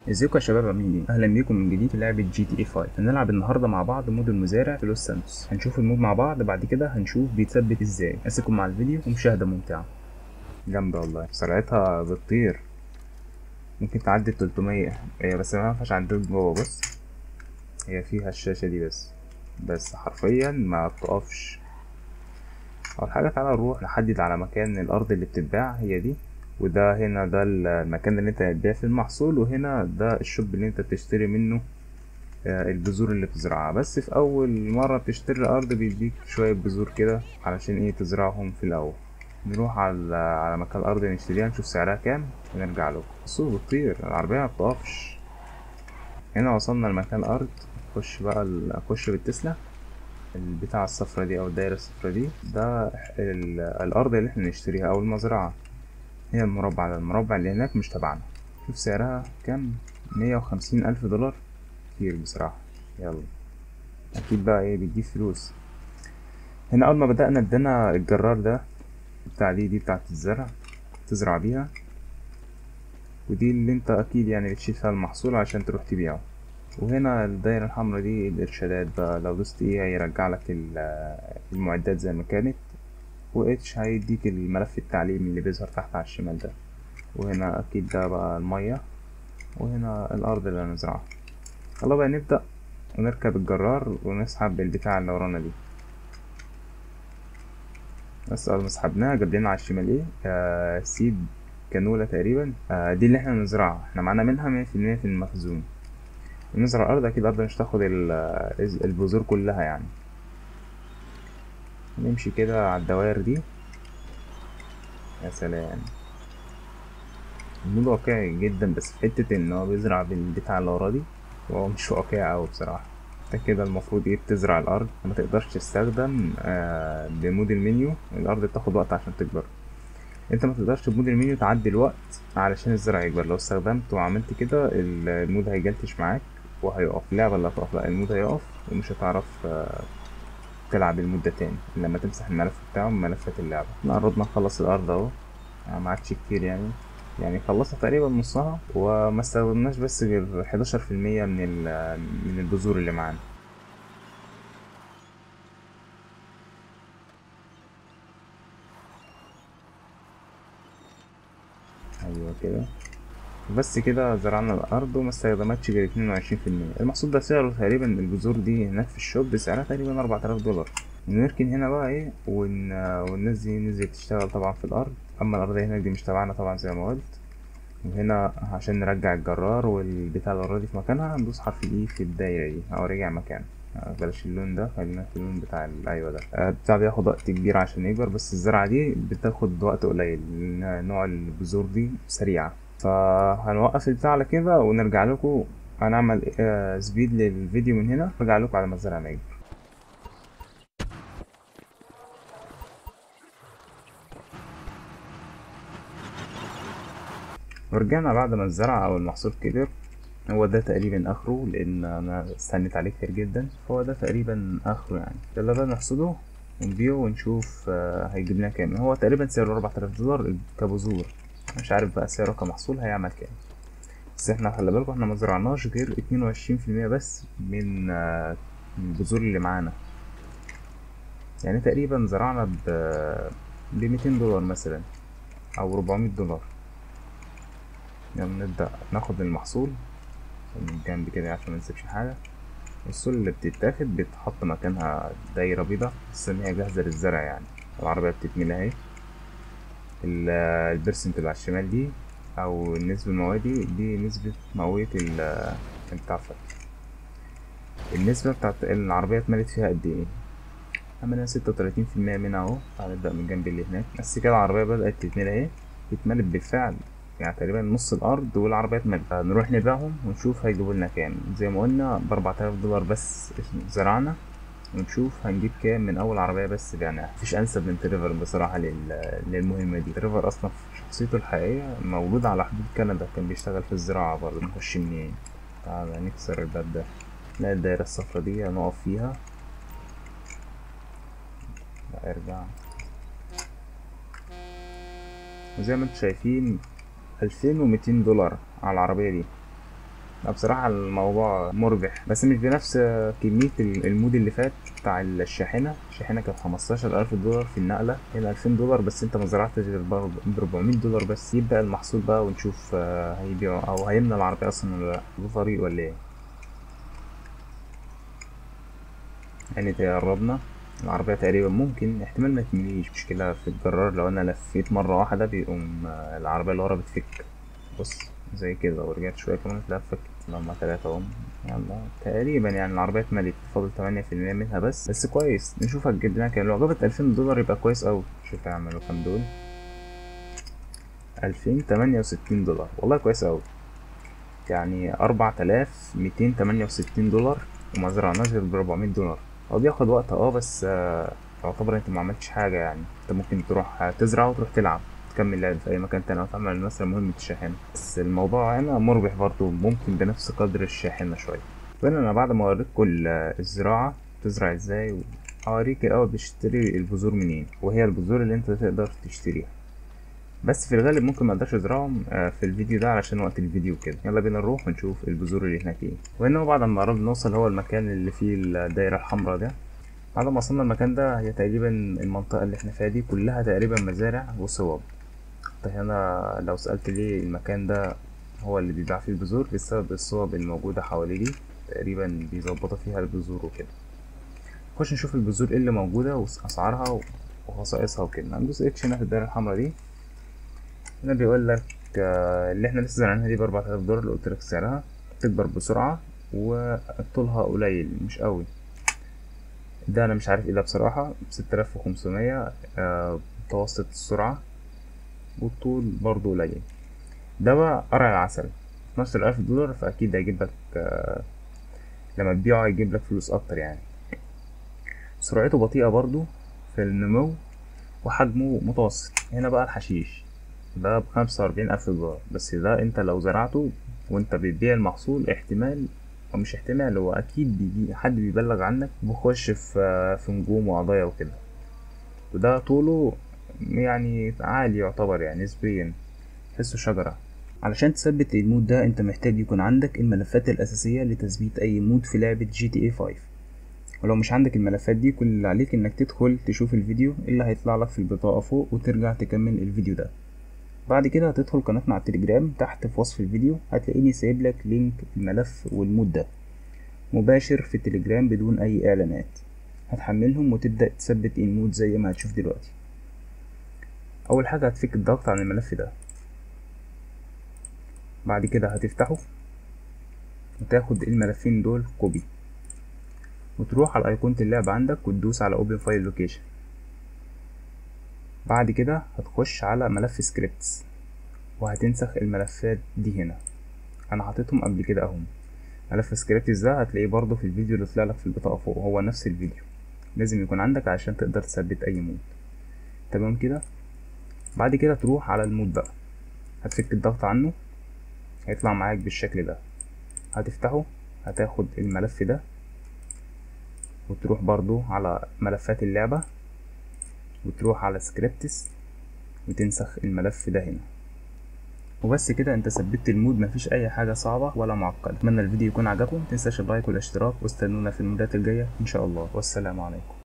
ازيكم يا شباب عاملين ايه اهلا بيكم من جديد في لعبه جي تي اي 5 هنلعب النهارده مع بعض مود المزارع في لوس سانتوس هنشوف المود مع بعض بعد كده هنشوف بيتثبت ازاي اسيبكم مع الفيديو ومشاهده ممتعه جامده والله سرعتها بتطير ممكن تعدي 300 هي بس ما ينفعش عندك جوه بص هي فيها الشاشه دي بس بس حرفيا ما بتقفش اول حاجه تعالى نروح نحدد على مكان الارض اللي بتتباع هي دي وده هنا ده المكان اللي انت هتبيع فيه المحصول وهنا ده الشوب اللي انت بتشتري منه البذور اللي بتزرعها بس في اول مرة بتشتري الارض بيديك شوية بذور كده علشان ايه تزرعهم في الاول نروح على على مكان الارض نشتريها نشوف سعرها كام ونرجع له بصوا بتطير العربية مبتقفش هنا وصلنا لمكان الارض نخش بقى نخش بالتسلا البتاعة الصفرا دي او الدايرة الصفرا دي ده الارض اللي احنا نشتريها او المزرعة هي المربع ده المربع اللي هناك مش تبعنا شوف سعرها كام مية وخمسين ألف دولار كتير بصراحة يلا أكيد بقى ايه بتجيب فلوس هنا أول ما بدأنا ادانا الجرار ده بتاع دي دي بتاعت الزرع تزرع بيها ودي اللي انت أكيد يعني بتشيل فيها المحصول عشان تروح تبيعه وهنا الدايرة الحمرا دي الإرشادات بقى لو دوست ايه هيرجع لك المعدات زي ما كانت واتش هيديك الملف التعليمي اللي بيظهر تحت على الشمال ده وهنا اكيد ده بقى المية وهنا الارض اللي هنزرعها يلا بقى نبدأ ونركب الجرار ونسحب البتاع اللي ورانا دي بس اول ما سحبناها جاب لنا على الشمال ايه آه سيد كانولا تقريبا آه دي اللي احنا نزرعها احنا معانا منها مية في المية في المخزون نزرع الارض اكيد الارض مش تاخد البذور كلها يعني نمشي كده على الدوائر دي يا سلام المود واقعي جدا بس في حتة ان هو بيزرع بالبتاع اللي ورا دي وهو مش واقعي اوي بصراحة انت كده المفروض ايه بتزرع الارض ما تقدرش تستخدم آه بمود المنيو الارض بتاخد وقت عشان تكبر انت ما تقدرش بمود المنيو تعدي الوقت علشان الزرع يكبر لو استخدمت وعملت كده المود هيجلتش معاك وهيقف اللعبة اللي هتقف لا المود هيقف ومش هتعرف آه تلعب المدة تاني لما تمسح الملف بتاعه من ملفات اللعبة احنا قربنا نخلص الأرض اهو يعني ما عادش كتير يعني يعني خلصنا تقريبا نصها وما استخدمناش بس غير حداشر في المية من من البذور اللي معانا ايوه كده بس كده زرعنا الارض وما استخدمتش غير اتنين وعشرين في المية المحصول ده سعره تقريبا البذور دي هناك في الشوب سعرها تقريبا اربعة الاف دولار نركن هنا بقى ايه ون... والناس دي نزلت تشتغل طبعا في الارض اما الارض هناك دي مش تبعنا طبعا زي ما قلت وهنا عشان نرجع الجرار والبتاع الارض دي في مكانها ندوس حرف الاي في الدايرة دي او رجع مكان بلاش اللون ده خلينا في اللون بتاع الايوه ده البتاع بياخد وقت كبير عشان يكبر بس الزرعة دي بتاخد وقت قليل نوع البذور دي سريعة فهنوقف البتاع على كده ونرجع لكم هنعمل آه سبيد للفيديو من هنا نرجع لكم على ما الزرع ما يكبر ورجعنا بعد ما الزرع او المحصول كبر هو ده تقريبا اخره لان انا استنيت عليه كتير جدا فهو ده تقريبا اخره يعني يلا بقى نحصده ونبيعه ونشوف آه هيجيب لنا كام هو تقريبا سعره 4000 دولار كبذور مش عارف بقى سعره كمحصول هيعمل كام بس احنا خلي بالكم احنا مزرعناش غير اتنين وعشرين في المية بس من البذور اللي معانا يعني تقريبا زرعنا ب بميتين دولار مثلا او ربعمية دولار يلا يعني نبدأ ناخد المحصول من الجنب كده عشان منسيبش حاجة الصول اللي بتتاخد بيتحط مكانها دايرة بيضة بس ان هي جاهزة للزرع يعني العربية بتتملى اهي البرسنت اللي على الشمال دي او النسبة الموادي دي نسبة مئوية بتاع النسبة بتاعت العربية اتملت فيها قد ايه عملنا ستة وتلاتين في المية منها اهو هنبدأ من جنب اللي هناك بس كده العربية بدأت تتملى اهي اتملت بالفعل يعني تقريبا نص الأرض والعربية اتملت نروح نبيعهم ونشوف هيجيبوا لنا كام زي ما قلنا بأربعة آلاف دولار بس زرعنا ونشوف هنجيب كام من اول عربيه بس بعناها مفيش انسب من تريفر بصراحه للمهمه دي تريفر اصلا في شخصيته الحقيقيه موجود على حدود كندا كان بيشتغل في الزراعه برضه نخش منين تعالى نكسر الباب ده نلاقي الدايره الصفرا دي هنقف فيها لا ارجع وزي ما انتم شايفين ألفين وميتين دولار على العربيه دي لا بصراحة الموضوع مربح بس مش بنفس كمية المود اللي فات بتاع الشاحنة الشاحنة كانت خمستاشر ألف دولار في النقلة هنا ألفين دولار بس أنت ما زرعتش غير بربعمية دولار بس يبدأ المحصول بقى ونشوف هيبيعوا أو هيمنى العربية أصلا ولا لأ له طريق ولا إيه يعني قربنا العربية تقريبا ممكن احتمال ما تمليش مشكلة في الجرار لو أنا لفيت مرة واحدة بيقوم العربية اللي ورا بتفك بص زي كده ورجعت شوية كمان اتلفت لما تلاتة اهم يلا تقريبا يعني العربية اتملت فاضل تمانية في المية منها بس بس كويس نشوف هتجيب لنا كام لو جابت ألفين دولار يبقى كويس أوي شوف هيعملوا كام دول ألفين تمانية وستين دولار والله كويس أوي يعني أربعة آلاف ميتين تمانية وستين دولار وما زرعناش غير بربعمية دولار هو بياخد وقت اه بس آه يعتبر انت ما عملتش حاجة يعني انت ممكن تروح تزرع وتروح تلعب تكمل لعب في اي مكان تاني او تعمل مثلا مهمة الشاحنة بس الموضوع هنا مربح برضه ممكن بنفس قدر الشاحنة شوية فانا انا بعد ما اوريكم الزراعة تزرع ازاي هوريك الاول بتشتري البذور منين وهي البذور اللي انت تقدر تشتريها بس في الغالب ممكن ما اقدرش ازرعهم في الفيديو ده علشان وقت الفيديو كده يلا بينا نروح ونشوف البذور اللي هناك ايه وهنا بعد ما قربنا نوصل هو المكان اللي فيه الدايره الحمراء ده بعد ما وصلنا المكان ده هي تقريبا المنطقه اللي احنا فيها دي كلها تقريبا مزارع وصوب طيب هنا لو سالت ليه المكان ده هو اللي بيباع فيه البذور بسبب الصوب الموجوده حواليه دي تقريبا بيظبطوا فيها البذور وكده نخش نشوف البذور ايه اللي موجوده واسعارها وخصائصها وكده هندوس اتش هنا في الدايره الحمراء دي هنا بيقول لك اللي احنا لسه زرعناها دي بأربعة آلاف دولار اللي قلت لك سعرها تكبر بسرعة وطولها قليل مش قوي ده انا مش عارف ايه ده بصراحة ستة آلاف وخمسمية متوسط السرعة والطول برضو قليل ده بقى قرع العسل اتناشر ألف دولار فأكيد هيجيب لك لما تبيعه هيجيب لك فلوس أكتر يعني سرعته بطيئة برضو في النمو وحجمه متوسط هنا بقى الحشيش ده بخمسة وأربعين ألف دولار بس ده أنت لو زرعته وأنت بتبيع المحصول احتمال أو مش احتمال هو أكيد بيجي حد بيبلغ عنك بيخش في في نجوم وقضايا وكده وده طوله يعني عالي يعتبر يعني نسبيا تحسه شجرة علشان تثبت المود ده انت محتاج يكون عندك الملفات الأساسية لتثبيت أي مود في لعبة جي تي اي 5 ولو مش عندك الملفات دي كل اللي عليك انك تدخل تشوف الفيديو اللي هيطلع لك في البطاقة فوق وترجع تكمل الفيديو ده بعد كده هتدخل قناتنا على التليجرام تحت في وصف الفيديو هتلاقيني سايب لك لينك الملف والمود ده مباشر في التليجرام بدون اي اعلانات هتحملهم وتبدأ تثبت المود زي ما هتشوف دلوقتي اول حاجة هتفك الضغط عن الملف ده بعد كده هتفتحه وتاخد الملفين دول كوبي وتروح على ايقونة اللعبة عندك وتدوس على open file location بعد كده هتخش على ملف سكريبتس وهتنسخ الملفات دي هنا انا حاططهم قبل كده اهم ملف سكريبتس ده هتلاقيه برضه في الفيديو اللي طلع لك في البطاقة فوق هو نفس الفيديو لازم يكون عندك عشان تقدر تثبت اي مود تمام كده بعد كده تروح على المود بقى هتفك الضغط عنه هيطلع معاك بالشكل ده هتفتحه هتاخد الملف ده وتروح برضو على ملفات اللعبة وتروح على سكريبتس وتنسخ الملف ده هنا وبس كده انت ثبتت المود مفيش اي حاجة صعبة ولا معقدة اتمنى الفيديو يكون عجبكم متنساش اللايك والاشتراك واستنونا في المودات الجاية ان شاء الله والسلام عليكم